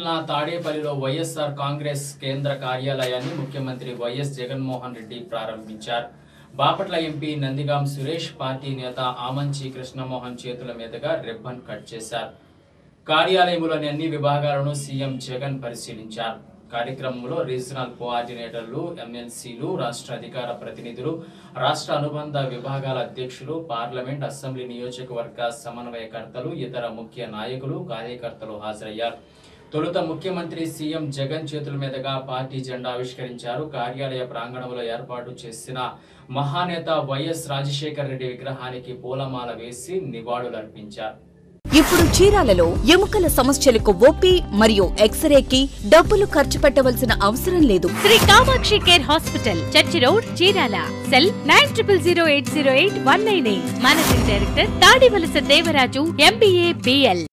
జిల్లా తాడేపల్లిలో వైఎస్ఆర్ కాంగ్రెస్ కేంద్ర కార్యాలయాన్ని ముఖ్యమంత్రి వైఎస్ జగన్మోహన్ రెడ్డి ప్రారంభించారు బాపట్ల ఎంపీ నందిగాం సురేష్ పార్టీ నేత ఆమంచి కృష్ణమోహన్ చేతుల మీదుగా రిబ్బన్ కట్ చేశారు కార్యాలయంలోని అన్ని విభాగాలను సీఎం జగన్ పరిశీలించారు కార్యక్రమంలో రీజనల్ కోఆర్డినేటర్లు ఎమ్మెల్సీలు రాష్ట్ర అధికార ప్రతినిధులు రాష్ట్ర అనుబంధ విభాగాల అధ్యక్షులు పార్లమెంట్ అసెంబ్లీ నియోజకవర్గ సమన్వయకర్తలు ఇతర ముఖ్య నాయకులు కార్యకర్తలు హాజరయ్యారు తొలుత ముఖ్యమంత్రి సీఎం జగన్ చేతుల మీదుగా పార్టీ జెండా ఆవిష్కరించారు కార్యాలయ ప్రాంగణంలో ఏర్పాటు చేసిన మహానేత వైఎస్ రాజశేఖర రెడ్డి విగ్రహానికి పూలమాల వేసి నివాళులర్పించారు ఇప్పుడు చీరాలలో ఎముకల సమస్యలకు ఓపీ మరియు ఎక్స్రేకి డబ్బులు ఖర్చు పెట్టవలసిన అవసరం లేదు Shri Kamakshi care hospital church road Chirala cell nine triple zero eight zero eight one nine eight managing director Tadivalasa Devaraju MBA BL